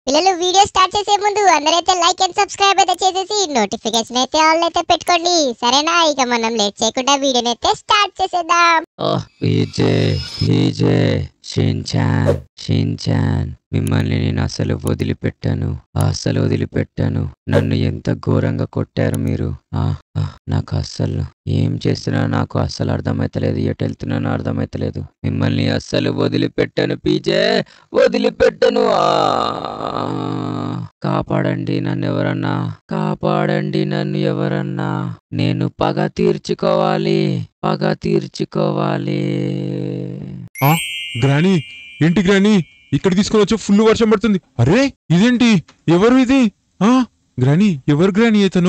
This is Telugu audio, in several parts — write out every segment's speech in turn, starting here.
పిల్లలు వీడియో స్టార్ట్ చేసే ముందు అందరైతే లైక్ అండ్ సబ్స్క్రైబ్ అయితే చేసేసి నోటిఫికేషన్ అయితే ఆల్ అయితే పెట్టుకోండి సరేనా ఇక మనం లేట్ చేయకుండా వీడియోని అయితే స్టార్ట్ చేసేద్దాం పీజే పీజే షిన్చాన్ షిన్చాన్ మిమ్మల్ని నేను అసలు వదిలిపెట్టాను అస్సలు వదిలిపెట్టాను నన్ను ఎంత ఘోరంగా కొట్టారు మీరు ఆ, ఆ, నాకు అస్సలు ఏం చేస్తున్నానో నాకు అస్సలు అర్థమైతలేదు ఎటు వెళ్తున్నానో అర్థమైతలేదు మిమ్మల్ని అస్సలు వదిలిపెట్టాను పీజే వదిలిపెట్టను ఆ, కాపాడండి నన్ను ఎవరన్నా కాపాడండి నన్ను ఎవరన్నా నేను పగ తీర్చుకోవాలి పగ తీర్చుకోవాలి గ్రాని ఏంటి గ్రాని ఇక్కడ తీసుకొని వచ్చి ఫుల్ వర్షం పడుతుంది అరే ఇదేంటి ఎవరు ఇది ఆ గ్రాని ఎవరు గ్రాని ఇతను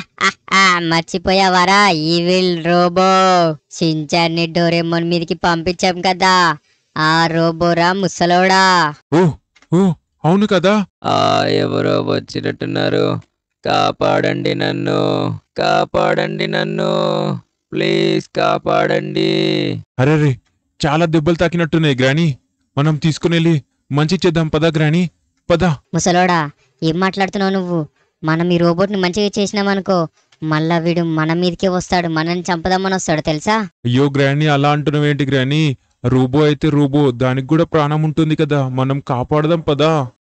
మర్చిపోయావారా ఈవిల్ రోబో షించాన్ని డోరేమోన్ మీదకి పంపించాం కదా ఆ రోబోరా ముసలోడా ఓ ఓ అవును కదా ఆ ఎవరో వచ్చినట్టున్నారు కాపాడండి నన్ను కాపాడండి నన్ను ప్లీజ్ కాపాడండి అరే రే చాలా దెబ్బలు తాకినట్టున్నాయి గ్రాని మనం తీసుకుని వెళ్ళి మంచి చేద్దాం పదా గ్రాని పదా ముసలోడా ఏం మాట్లాడుతున్నావు నువ్వు మనం ఈ రోబోట్ని మంచిగా చేసినామనుకో మళ్ళా వీడు మన మీదకే వస్తాడు మనల్ని చంపదామని వస్తాడు తెలుసా అయ్యో గ్రాని అలా అంటున్నావేంటి గ్రాని రోబో అయితే రోబో దానికి కూడా ప్రాణం ఉంటుంది కదా మనం కాపాడదాం పదా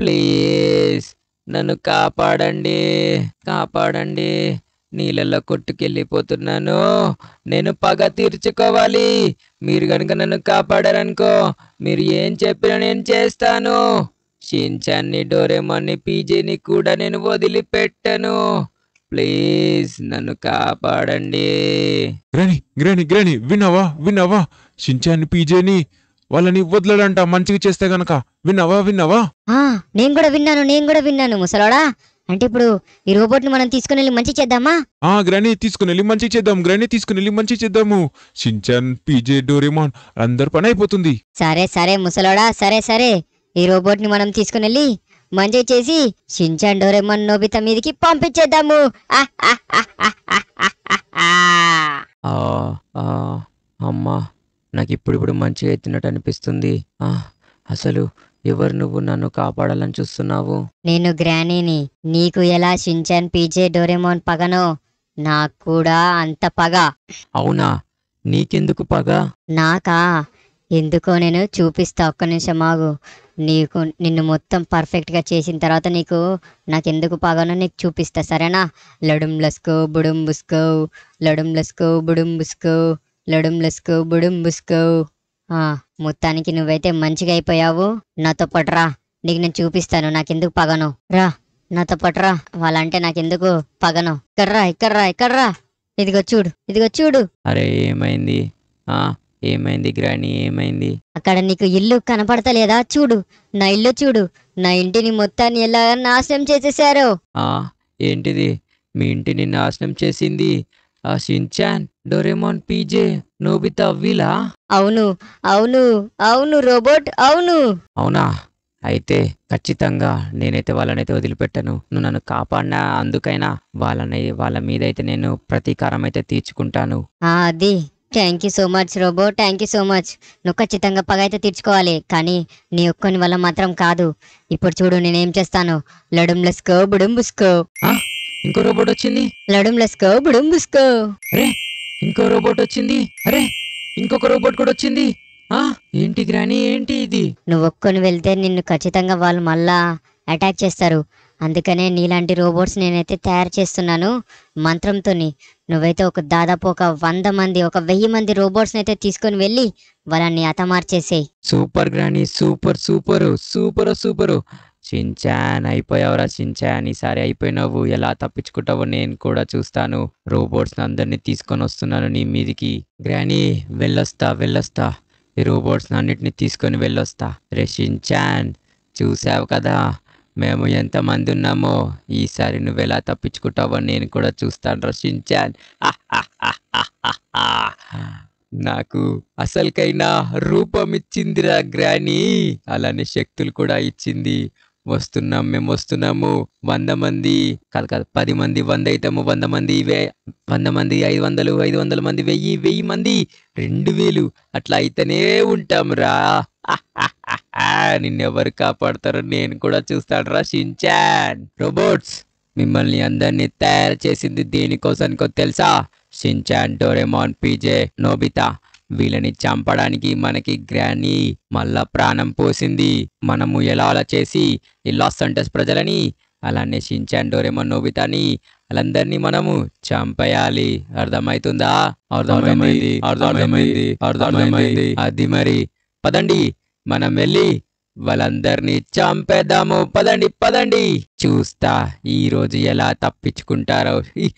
ప్లీజ్ నన్ను కాపాడండి కాపాడండి నీళ్ళల్లో కొట్టుకెళ్ళిపోతున్నాను నేను పగ తీర్చుకోవాలి మీరు కనుక నన్ను కాపాడారనుకో మీరు ఏం చెప్పినా నేను చేస్తాను షిన్చాన్ని డోరేమాన్ని పీజేని కూడా నేను వదిలిపెట్టను ప్లీజ్ నన్ను కాపాడండి గ్రాని గ్రాని గ్రాని విన్నావా విన్నావా షించాన్ని పీజేని వాళ్ళని వదలడంట మంచిగా చేస్తే గనక విన్నావా విన్నావా ఆ నేను కూడా విన్నాను నేను కూడా విన్నాను ముసలోడా అంటే ఇప్పుడు ఈ రోబోట్ని మనం తీసుకుని వెళ్ళి మంచి చేద్దామా ఆ గ్రాని తీసుకుని వెళ్ళి మంచి చేద్దాం గ్రాని తీసుకుని వెళ్ళి మంచి చేద్దాము షించాన్ పీజే డోరేమాన్ అందరి పని అయిపోతుంది సరే సరే ముసలోడా సరే సరే ఈ రోబోట్ ని మనం తీసుకుని వెళ్ళి మంచి చేసి షించాన్ డోరేమోన్ నోబితా మీదకి పంపించేద్దాము ఆ, ఆ, ఆ, ఆ, ఆ, ఆ, ఆ. ఆ ఆ అమ్మా నాకు ఇప్పుడు ఇప్పుడు మంచిగా ఎత్తినట్టు అనిపిస్తుంది ఆ అసలు ఎవరు నువ్వు నన్ను కాపాడాలని చూస్తున్నావు నేను గ్రానీని నీకు ఎలా షించాన్ పీజే డోరేమోన్ పగనో నాకు కూడా అంత పగ అవునా నీకెందుకు పగ నాకా ఎందుకో నేను చూపిస్తా ఒక్క నిమిషం ఆగు నీకు నిన్ను మొత్తం పర్ఫెక్ట్గా చేసిన తర్వాత నీకు నాకెందుకు పగనో నీకు చూపిస్తా సరేనా లడుం లస్కో బుడుం బుస్కో లడుం లస్కో బుడుం బుస్కో లడుం లస్కో బుడుం బుస్కో ఆ, మొత్తానికి నువ్వైతే మంచిగా అయిపోయావు నాతో పట్రా నీకు నేను చూపిస్తాను నాకెందుకు పగను రా నాతో పట్రా వాళ్ళంటే నాకెందుకు పగను ఇక్కడ్రా ఇక్కడ్రా ఇక్కడ్రా ఇదిగో చూడు ఇదిగో చూడు అరే ఏమైంది ఆ ఏమైంది గ్రాని ఏమైంది అక్కడ నీకు ఇల్లు కనపడతలేదా చూడు నా ఇల్లు చూడు నా ఇంటిని మొత్తాన్ని ఎలా నాశనం చేసేశారు ఆ ఏంటిది మీ ఇంటిని నాశనం చేసింది ఆ షిన్చాన్ డోరేమోన్ పీజే నోబితా వీలా అవును అవును అవును రోబోట్ అవును అవునా అయితే ఖచ్చితంగా నేనైతే వాళ్ళనైతే వదిలిపెట్టను నువ్వు నన్ను కాపాడినా అందుకైనా వాళ్ళని వాళ్ళ మీద అయితే నేను ప్రతీకారం అయితే తీర్చుకుంటాను ఆ, అది thank you so much robot thank you so much నువ్వు ఖచ్చితంగా పగ అయితే తీర్చుకోవాలి కానీ నీ ఒక్కని వల్ల మాత్రం కాదు ఇప్పుడు చూడు నేనేం చేస్తాను లడుం లస్కో బుడుం బుస్కో ఇంకో రోబోట్ వచ్చింది లడుం లస్కో బుడుం బుస్కో అరే ఇంకో రోబోట్ వచ్చింది అరే ఇంకొక రోబోట్ కూడా వచ్చింది ఆ ఏంటి గ్రాని ఏంటి ఇది నువ్వు ఒక్కొని వెళ్తే నిన్ను ఖచ్చితంగా వాళ్ళు మళ్ళా అటాక్ చేస్తారు అందుకనే నీలాంటి రోబోట్స్ నేనైతే తయారు చేస్తున్నాను మంత్రంతోని నువ్వైతే ఒక దాదాపు ఒక వంద మంది ఒక వెయ్యి మంది రోబోట్స్ని అయితే తీసుకొని వెళ్ళి వాళ్ళని అతమార్చేసేయి super granny super super super super Shinchan అయిపోయావురా చించాన్ ఈసారి అయిపోయినావు ఎలా తప్పించుకుంటావో నేను కూడా చూస్తాను రోబోట్స్ అందరినీ తీసుకొని వస్తున్నాను నీ మీదికి గ్రాని వెళ్ళొస్తా వెళ్ళొస్తా ఈ రోబోట్స్ అన్నిటిని తీసుకొని వెళ్ళొస్తా రే షించాన్ చూసావు కదా మేము ఎంతమంది ఉన్నామో ఈసారి నువ్వు ఎలా తప్పించుకుంటావో నేను కూడా చూస్తాను రా షించాన్ నాకు అసలుకైనా రూపం ఇచ్చిందిరా గ్రాని అలానే శక్తులు కూడా ఇచ్చింది వస్తున్నాం మేము వస్తున్నాము వంద మంది కాదు కాదు పది మంది వంద అయితాము వంద మంది వే వంద మంది ఐదు వందలు ఐదు వందల మంది వెయ్యి వెయ్యి మంది రెండు వేలు అట్లా అయితేనే ఉంటాం రా నిన్నెవరు కాపాడతారో నేను కూడా చూస్తాడురా షించాన్ రోబోట్స్ మిమ్మల్ని అందరినీ తయారు చేసింది దేనికోసానికో తెలుసా షించాన్ డోరెమాన్ పీజే నోబితా వీళ్ళని చంపడానికి మనకి గ్రానీ మళ్ళా ప్రాణం పోసింది మనము ఎలా అలా చేసి ఈ లాస్ సంటస్ ప్రజలని అలానే షించాన్ డోరెమాన్ నోబితాని వాళ్ళందరినీ మనము చంపేయాలి అర్థమైతుందా అర్థమైంది అర్థమైంది అర్థమైంది అది మరి పదండి మనం వెళ్ళి వాళ్ళందరినీ చంపేద్దాము పదండి పదండి చూస్తా ఈ రోజు ఎలా తప్పించుకుంటారో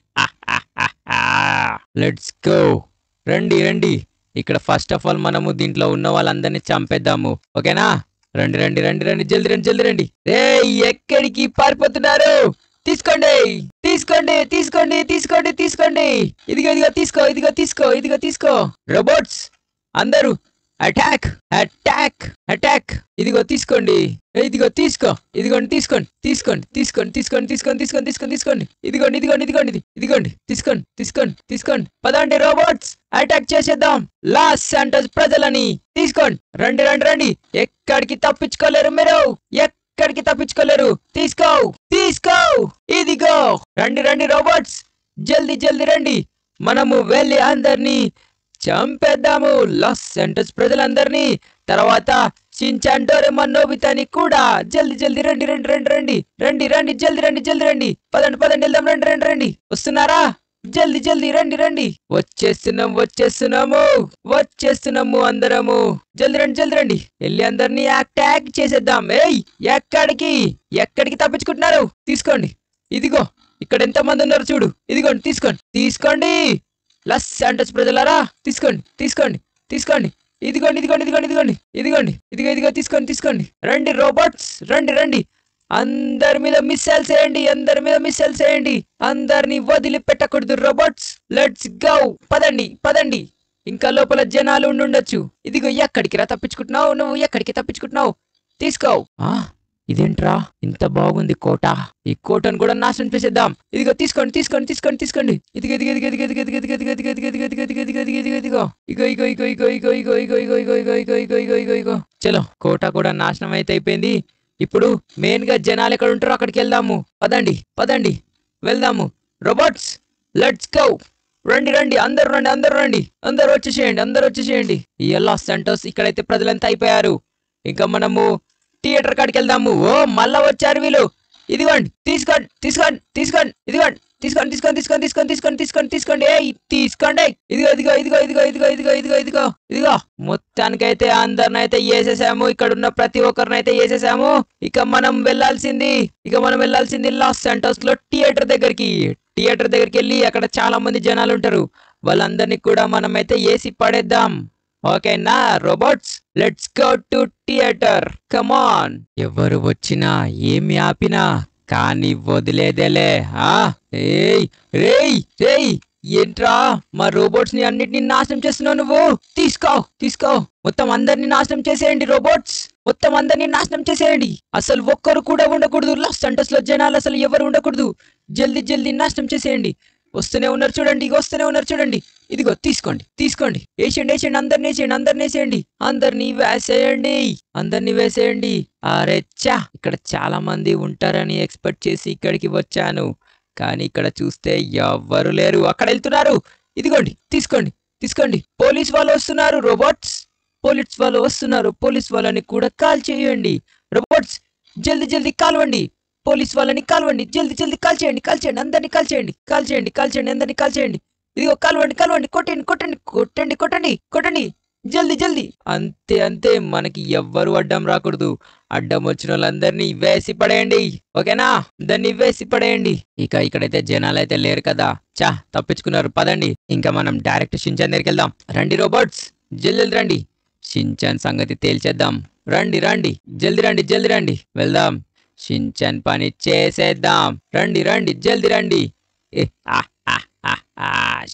లెట్స్ గో రండి రండి ఇక్కడ ఫస్ట్ ఆఫ్ ఆల్ మనము దీంట్లో ఉన్న వాళ్ళందరినీ చంపేద్దాము ఓకేనా రండి రండి రండి రండి జల్ది రండి జల్ది రండి ఏ ఎక్కడికి పారిపోతున్నారు తీసుకోండి తీసుకోండి తీసుకోండి తీసుకోండి తీసుకోండి ఇదిగో ఇదిగో తీసుకో ఇదిగో తీసుకో ఇదిగో తీసుకో రోబోట్స్ అందరూ అటాక్ అటాక్ అటాక్ ఇదిగో తీసుకోండి ఏ, ఇదిగో తీసుకో ఇదిగోండి తీసుకోండి తీసుకోండి తీసుకోండి తీసుకోండి తీసుకోండి తీసుకోండి తీసుకోండి తీసుకోండి ఇదిగోండి ఇదిగోండి ఇదిగోండి ఇది. ఇదిగోండి తీసుకోండి తీసుకోండి తీసుకోండి పదండి రోబోట్స్ అటాక్ చేసేద్దాం లాస్ శాంటోస్ ప్రజలని తీసుకోండి రండి రండి రండి ఎక్కడికి తప్పించుకోలేరు మీరు ఎక్కడికి తప్పించుకోలేరు తీసుకో తీసుకో ఇదిగో రండి రండి రోబోట్స్ జల్దీ జల్దీ రండి మనము వెళ్ళి అందరినీ చంపేద్దాము లాస్ సెంటర్స్ ప్రజలందరినీ తర్వాత షించాన్ డోరెమాన్ నోబితాని కూడా జల్ది జల్ది రండి రండి రండి రండి రండి రండి జల్ది రండి జల్ది రండి పదండి పదండి వెళ్దాం రండి రండి రండి వస్తున్నారా జల్ది జల్ది రండి రండి వచ్చేస్తున్నాం వచ్చేస్తున్నాము వచ్చేస్తున్నాము అందరము జల్ది రండి జల్ది రండి వెళ్ళి అందరినీ అటాక్ చేసేద్దాం ఏయ్ ఎక్కడికి ఎక్కడికి తప్పించుకుంటున్నారు తీసుకోండి ఇదిగో ఇక్కడ ఎంత మంది ఉన్నారు చూడు ఇదిగోండి తీసుకోండి తీసుకోండి లస్ అంటస్ ప్రజలారా తీసుకోండి తీసుకోండి తీసుకోండి ఇదిగోండి ఇదిగోండి ఇదిగోండి ఇదిగోండి ఇదిగోండి ఇదిగో ఇదిగో తీసుకోండి తీసుకోండి రండి రోబోట్స్ రండి రండి అందరి మీద మిస్సైల్స్ వేయండి అందరి మీద మిస్సైల్స్ వేయండి అందరిని వదిలిపెట్టకూడదు రోబోట్స్ లెట్స్ గో పదండి పదండి ఇంకా లోపల జనాలు ఉండుండొచ్చు ఇదిగో ఎక్కడికి రా తప్పించుకుంటున్నావు నువ్వు ఎక్కడికి తప్పించుకుంటున్నావు తీసుకో ఆ ఇదేంట్రా ఇంత బాగుంది కోట ఈ కోటను కూడా నాశనం చేసేద్దాం ఇదిగో తీసుకోండి తీసుకోండి తీసుకోండి తీసుకోండి ఇదిగో ఇదిగో ఇదిగో ఇదిగో ఇదిగో ఇదిగో ఇదిగో ఇదిగో ఇదిగో ఇదిగో ఇదిగో ఇదిగో ఇదిగో ఇదిగో ఇదిగో ఇగో ఇగో ఇగో ఇగో ఇగో ఇగో ఇగో ఇగో ఇగో ఇగో ఇగో ఇగో ఇగో ఇగో చలో కోట కూడా నాశనం అయితే అయిపోయింది ఇప్పుడు మెయిన్ గా జనాలు ఎక్కడ ఉంటారో అక్కడికి వెళ్దాము పదండి పదండి వెళ్దాము రోబోట్స్ లెట్స్ గో రండి రండి అందరూ రండి అందరూ రండి అందరూ వచ్చేసేయండి అందరూ వచ్చేసేయండి ఈ లాస్ సెంటోస్ ఇక్కడైతే ప్రజలంతా అయిపోయారు ఇంకా మనము థియేటర్ కాడికి వెళ్దాము ఓ మళ్ళా వచ్చారు వీళ్ళు ఇదిగోండి తీసుకోండి తీసుకోండి తీసుకోండి ఇదిగోండి తీసుకోండి తీసుకోండి తీసుకోండి తీసుకోండి తీసుకోండి తీసుకోండి తీసుకోండి ఏ తీసుకోండి ఇదిగో ఇదిగో ఇదిగో ఇదిగో ఇదిగో ఇదిగో ఇదిగో ఇదిగో ఇదిగో మొత్తానికైతే అందరిని అయితే వేసేసాము ఇక్కడ ఉన్న ప్రతి ఒక్కరిని అయితే వేసేసాము ఇక మనం వెళ్ళాల్సింది ఇక మనం వెళ్ళాల్సింది లాస్ సెంటోస్ లో థియేటర్ దగ్గరికి థియేటర్ దగ్గరికి వెళ్ళి అక్కడ చాలా మంది జనాలు ఉంటారు వాళ్ళందరినీ కూడా మనం అయితే వేసి పడేద్దాం ఓకేనా robots let's go to theatre come on ఎవరు వచ్చినా ఏమి ఆపినా కానీ వదిలేదేలే ఆ ఏయ్ రేయ్ రేయ్ ఏంట్రా మా రోబోట్స్ ని అన్నిటిని నాశనం చేస్తున్నావు నువ్వు తీసుకో తీసుకో మొత్తం అందరిని నాశనం చేసేయండి రోబోట్స్ మొత్తం అందరిని నాశనం చేసేయండి అసలు ఒక్కరు కూడా ఉండకూడదు లాస్ సెంటర్స్ లో జనాలు అసలు ఎవరు ఉండకూడదు జల్దీ జల్దీ నాశనం చేసేయండి వస్తూనే ఉన్నారు చూడండి ఇగో వస్తూనే ఉన్నారు చూడండి ఇదిగో తీసుకోండి తీసుకోండి వేసేయండి వేసేయండి అందరిని వేసేయండి అందరిని వేసేయండి అందరినీ వేసేయండి అందరినీ వేసేయండి అరే చా ఇక్కడ చాలా మంది ఉంటారని ఎక్స్పెక్ట్ చేసి ఇక్కడికి వచ్చాను కానీ ఇక్కడ చూస్తే ఎవ్వరు లేరు అక్కడ వెళ్తున్నారు ఇదిగోండి తీసుకోండి తీసుకోండి పోలీస్ వాళ్ళు వస్తున్నారు రోబోట్స్ పోలీస్ వాళ్ళు వస్తున్నారు పోలీస్ వాళ్ళని కూడా కాల్ చేయండి రోబోట్స్ జల్దీ జల్దీ కాల్వండి పోలీస్ వాళ్ళని కాల్వండి జల్దీ జల్దీ కాల్ చేయండి కాల్ చేయండి అందరినీ కాల్ చేయండి కాల్ చేయండి కాల్ చేయండి అందరినీ కాల్ చేయండి ఇదిగో కాల్వండి కాల్వండి కొట్టండి కొట్టండి కొట్టండి కొట్టండి కొట్టండి జల్దీ జల్దీ అంతే అంతే మనకి ఎవ్వరు అడ్డం రాకూడదు అడ్డం వచ్చిన వాళ్ళందరినీ వేసి పడేయండి ఓకేనా దాన్ని వేసి పడేయండి ఇక ఇక్కడైతే జనాలు అయితే లేరు కదా చా తప్పించుకున్నారు పదండి ఇంకా మనం డైరెక్ట్ షించాన్ దగ్గరికి వెళ్దాం రండి రోబోట్స్ జల్దీ రండి షించాన్ సంగతి తేల్చేద్దాం రండి రండి జల్దీ రండి జల్దీ రండి వెళ్దాం షించాన్ పని చేసేద్దాం రండి రండి జల్దీ రండి ఏ, ఆ, ఆ, ఆ, ఆ,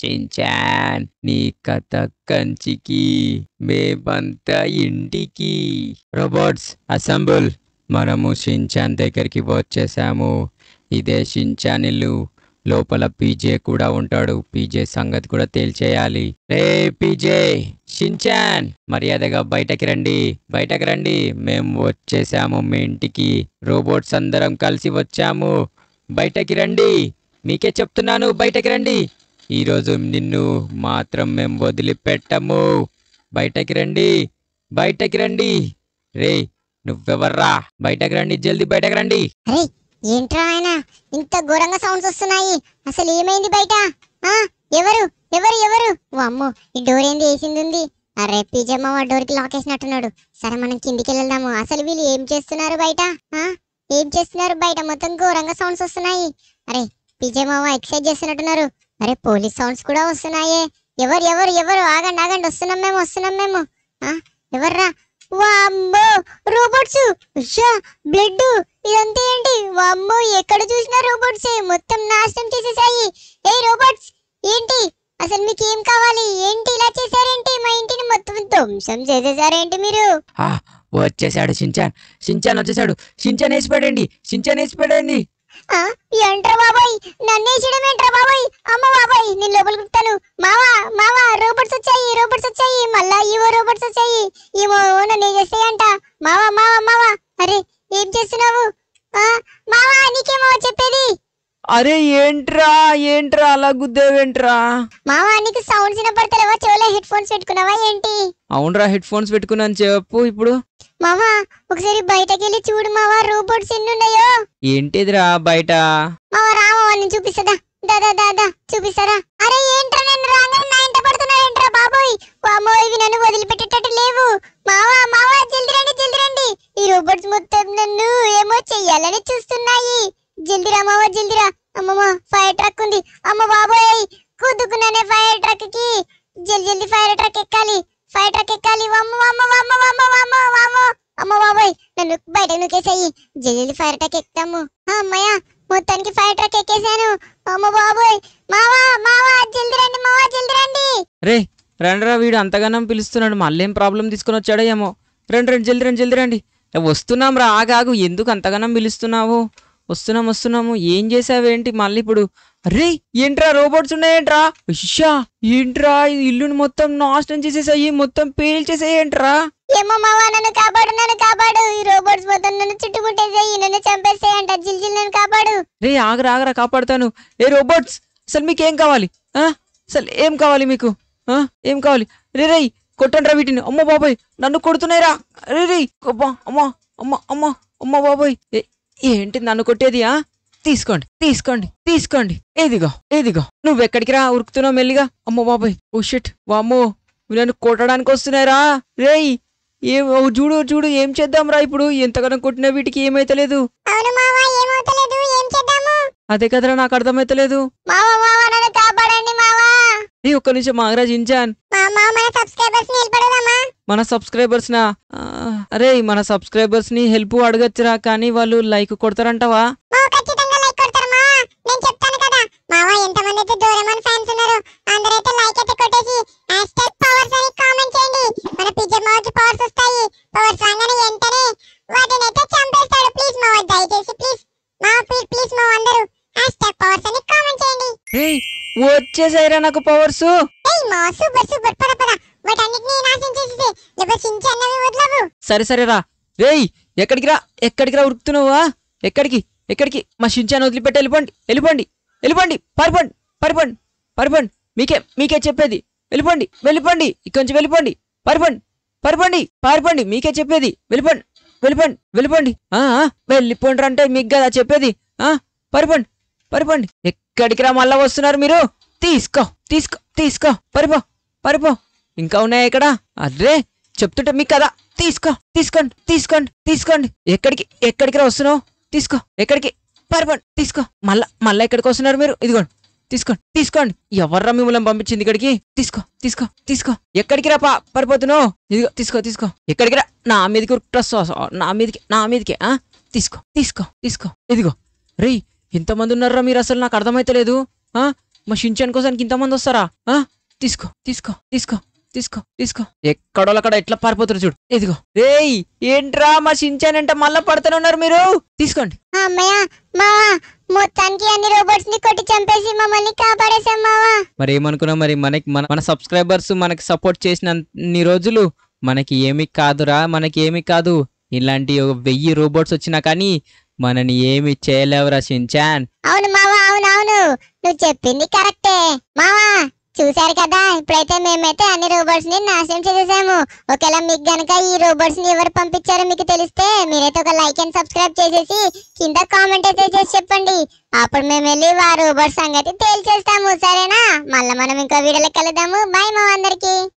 షించాన్ నీ కథ కంచికి మేమంతా ఇంటికి రోబోట్స్ అసెంబుల్ మనము షించాన్ దగ్గరికి వచ్చేసాము ఇదే షించాన్ ఇల్లు లోపల పీజే కూడా ఉంటాడు పీజే సంగతి కూడా తేల్చేయాలి రే పీజే షించాన్ మర్యాదగా బయటకి రండి బయటకి రండి మేము వచ్చేసాము మీ ఇంటికి రోబోట్స్ అందరం కలిసి వచ్చాము బయటకి రండి మీకే చెప్తున్నాను బయటకి రండి ఈరోజు నిన్ను మాత్రం మేము వదిలిపెట్టము బయటకి రండి బయటకి రండి రే నువ్వెవర్రా బయటకు రండి జల్దీ బయటకు రండి అరే ఏంట్రా ఆయన ఇంత ఘోరంగా సౌండ్స్ వస్తున్నాయి అసలు ఏమైంది బయట ఆ ఎవరు ఎవరు ఎవరు అమ్మో ఈ డోర్ ఏంది వేసింది ఉంది అరే పిజమ్మ ఆ డోర్ కి లాక్ వేసినట్టున్నాడు సరే మనం కిందికి వెళ్దాము అసలు వీళ్ళు ఏం చేస్తున్నారు బయట ఆ ఏం చేస్తున్నారు బయట మొత్తం ఘోరంగా సౌండ్స్ వస్తున్నాయి అరే పిజమ్మ ఎక్సైజ్ చేస్తున్నట్టున్నారు అరే పోలీస్ సౌండ్స్ కూడా వస్తున్నాయే ఎవరు ఎవరు ఎవరు ఆగండి ఆగండి వస్తున్నాం మేము వస్తున్నాం మేము ఆ ఎవర్రా వామ్మో రోబోట్స్ ఉషా బ్లడ్ ఇదంతా ఏంటి వామ్మో ఎక్కడ చూసినా రోబోట్స్ మొత్తం నాశనం చేసేసాయి ఏ రోబోట్స్ ఏంటి అసలు మీకు ఏం కావాలి ఏంటి ఇలా చేశారేంటి మా ఇంటిని మొత్తం ధ్వంసం చేసేసారేంటి మీరు ఆ వచ్చేసాడు షించాన్ షించాన్ వచ్చేసాడు షించాన్ వేసి పడండి షించాన్ వేసి పడండి ఆ ఏంట్రా బాబాయ్ నన్ను వేసడం ఏంట్రా బాబాయ్ అమ్మ బాబాయ్ నేను లోపలికి కుడతాను మావా మావా రోబోట్స్ వచ్చాయి రోబోట్స్ వచ్చాయి మళ్ళా ఈవో రోబోట్స్ వచ్చాయి ఈవో నన్ను చేస్తాయంట మావా మావా మావా అరే ఏం చేస్తున్నావు ఆ మావా నీకేమో చెప్పేది అరే ఏంట్రా ఏంట్రా అలా గుద్దేవేంట్రా మావా నీకు సౌండ్స్ వినపడతలేవా చెవులో హెడ్ ఫోన్స్ పెట్టుకున్నావా ఏంటి అవునరా హెడ్ ఫోన్స్ పెట్టుకున్నాను చెప్పు ఇప్పుడు మావా ఒకసారి బయటకి వెళ్ళి చూడు మావా రోబోట్స్ ఎన్ని ఉన్నాయో ఏంటిదిరా బయట మావా రామవా నేను చూపిస్తుందా దాదా దాదా చూపిస్తారా అరే ఏంట్రా నేను రాగానే నా ఇంట పడుతున్నారేంట్రా బాబోయ్ వామ్మో ఇవి నన్ను వదిలిపెట్టేటట్టు లేవు మావా మావా జల్ది రండి జల్ది రండి ఈ రోబోట్స్ మొత్తం నన్ను ఏమో చెయ్యాలని చూస్తున్నాయి జల్దిరా మావా జల్దిరా అమ్మమ్మ ఫైర్ ట్రక్ ఉంది అమ్మ బాబోయ్ కుదుకున్నానే ఫైర్ ట్రక్ కి జల్ది జల్ది ఫైర్ ట్రక్ ఎక్కాలి ఫైర్ ట్రక్ ఎక్కాలి వమ్మ వమ్మ వమ్మ వమ్మ వమ్మ వమ్మ అమ్మ బాబోయ్ నన్ను బయట నూకేసాయి జల్ది ఫైర్ ట్రక్ ఎక్కుతాము ఆ, అమ్మయ్య మొత్తానికి ఫైర్ ట్రక్ ఎక్కేసాను అమ్మ బాబోయ్ మావా మావా జల్ది రండి మావా జల్ది రండి రే రండిరా వీడు అంతగానం పిలుస్తున్నాడు మళ్ళీ ఏం ప్రాబ్లం తీసుకొని వచ్చాడో ఏమో రండి రండి జల్ది రండి జల్ది రండి ఏ, వస్తున్నాం రా ఆగాగు ఎందుకు అంతగానం పిలుస్తున్నావు వస్తున్నాం వస్తున్నాము ఏం చేసావేంటి మళ్ళీ ఇప్పుడు అరే ఏంట్రా రోబోట్స్ ఉన్నాయేంట్రా ఇషా ఏంట్రా ఈ ఇల్లుని మొత్తం నాశనం చేసేసాయి మొత్తం పేల్చేసేయంట్రా ఏమో మావా నన్ను కాపాడు నన్ను కాపాడు ఈ రోబోట్స్ మొత్తం నన్ను చుట్టుముట్టేసాయి నన్ను చంపేస్తాయంట జిల్ జిల్ నన్ను కాపాడు రే ఆగరా ఆగరా కాపాడుతాను ఏ రోబోట్స్ అసలు మీకు ఏం కావాలి ఆ? అసలు ఏం కావాలి మీకు ఆ? ఏం కావాలి రే రే కొట్టండి రా వీటిని అమ్మ బాబాయ్ నన్ను కొడుతున్నాయిరా రే రే అబ్బా అమ్మ అమ్మ అమ్మ అమ్మ బాబాయ్ ఏ- ఏంటి నన్ను కొట్టేది ఆ తీసుకోండి తీసుకోండి తీసుకోండి ఏదిగో ఏదిగో నువ్వు ఎక్కడికి రా ఉరుకుతున్నావు మెల్లిగా అమ్మ బాబాయ్ ఓ షిట్ వామ్మో వీళ్ళు నన్ను కొట్టడానికి వస్తున్నారా రేయ్ ఏం ఓ చూడు చూడు ఏం చేద్దాం రా ఇప్పుడు ఎంతగానో కొట్టిన వీటికి ఏమైతలేదు అవును మావా ఏమవుతలేదు ఏం చేద్దాము అదే కదరా నాకు అర్థమైతలేదు మావా మావా నన్ను కాపాడండి మావా నీ ఒక్క నిమిషం ఆగరా జించాన్ మామా మన సబ్స్క్రైబర్స్ నిలబడదామా మన సబ్స్క్రైబర్స్ నా అరే మన సబ్స్క్రైబర్స్ ని హెల్ప్ అడగచ్చురా కానీ వాళ్ళు లైక్ కొడతారంటావా మావా ఖచ్చితంగా లైక్ కొడతారు మావా నేను చెప్తాను కదా మావా ఎంతమంది అయితే డోరేమాన్ ఫ్యాన్స్ ఉన్నారు అందరైతే లైక్ అయితే కొట్టేసి హ్యాష్టాగ్ పవర్స్ అని కామెంట్ చేయండి మన పిజ్జా మావకి పవర్స్ వస్తాయి పవర్స్ రాగానే వెంటనే వాటిని అయితే చంపేస్తాడు ప్లీజ్ మావా దయచేసి ప్లీజ్ మావా ప్లీజ్ ప్లీజ్ మావా అందరూ హ్యాష్టాగ్ పవర్స్ అని కామెంట్ చేయండి రేయ్ వచ్చేసాయిరా నాకు పవర్స్ ఏయ్ మావా సూపర్ సూపర్ పద పద వాటన్నిటిని నాశనం చేసేసి లేకపోతే చించన్నవి వదలవు సరే సరే రా రేయ్ ఎక్కడికి రా ఎక్కడికి రా ఉరుకుతున్నావా ఎక్కడికి ఎక్కడికి మా షించాన్ వదిలిపెట్టి వెళ్ళిపోండి వెళ్ళిపోండి వెళ్ళిపోండి పారిపోండి పారిపోండి పారిపోండి మీకే మీకే చెప్పేది వెళ్ళిపోండి వెళ్ళిపోండి ఇక్కడి నుంచి వెళ్ళిపోండి పారిపోండి పారిపోండి పారిపోండి మీకే చెప్పేది వెళ్ళిపోండి వెళ్ళిపోండి వెళ్ళిపోండి ఆ, ఆ, వెళ్ళిపోండి అంటే మీకు కదా చెప్పేది ఆ పారిపోండి పారిపోండి ఎక్కడికి రా మళ్ళా వస్తున్నారు మీరు తీసుకో తీసుకో తీసుకో పారిపో పారిపో ఇంకా ఉన్నాయా ఇక్కడ అర్రే చెప్తుంటే మీకు కదా తీసుకో తీసుకోండి తీసుకోండి తీసుకోండి ఎక్కడికి ఎక్కడికి రా వస్తున్నావు తీసుకో ఎక్కడికి పారిపోండి తీసుకో మళ్ళా మళ్ళా ఎక్కడికి వస్తున్నారు మీరు ఇదిగోండి తీసుకోండి తీసుకోండి ఎవర్రా మిమ్మల్ని పంపించింది ఇక్కడికి తీసుకో తీసుకో తీసుకో ఎక్కడికి రా పా పారిపోతున్నావు ఇదిగో తీసుకో తీసుకో ఎక్కడికి రా నా మీదకి ఉరుకుట్రస్ నా మీదకి నా మీదకి ఆ తీసుకో తీసుకో తీసుకో ఇదిగో రేయ్ ఇంతమంది ఉన్నారా మీరు అసలు నాకు అర్థమైతలేదు ఆ మా షించాన్ కోసానికి ఇంతమంది వస్తారా ఆ తీసుకో తీసుకో తీసుకో తీసుకో తీసుకో ఎక్కడోళ్ళు అక్కడ ఎట్లా పారిపోతారు చూడు ఇదిగో రేయ్ ఏంట్రా మా షించాన్ అంటే మళ్ళా పడుతూనే ఉన్నారు మీరు తీసుకోండి అమ్మయ్య మావా మొత్తానికి అన్ని రోబోట్స్ ని కొట్టి చంపేసి మమ్మల్ని కాపాడేశాం మావా మరి ఏమనుకున్నావు మరి మనకి మన మన సబ్స్క్రైబర్స్ మనకి సపోర్ట్ చేసినన్ని రోజులు మనకి ఏమి కాదురా మనకి ఏమి కాదు ఇలాంటి ఒక వెయ్యి రోబోట్స్ వచ్చినా కానీ మనని ఏమి చేయలేవురా షించాన్ అవును మావా అవును అవును నువ్వు చెప్పింది కరెక్టే మావా చూశారు కదా ఇప్పుడైతే మేమైతే అన్ని రోబోట్స్ ని నాశనం చేసేసాము ఒకవేళ మీకు గనక ఈ రోబోట్స్ ని ఎవరు పంపించారో మీకు తెలిస్తే మీరైతే ఒక లైక్ అండ్ సబ్స్క్రైబ్ చేసేసి కింద కామెంట్ అయితే చేసి చెప్పండి అప్పుడు మేము వెళ్ళి ఆ రోబోట్ సంగతి తేల్చేస్తాము సరేనా మళ్ళీ మనం ఇంకో వీడియోలో కలుద్దాము బాయ్ మా అందరికి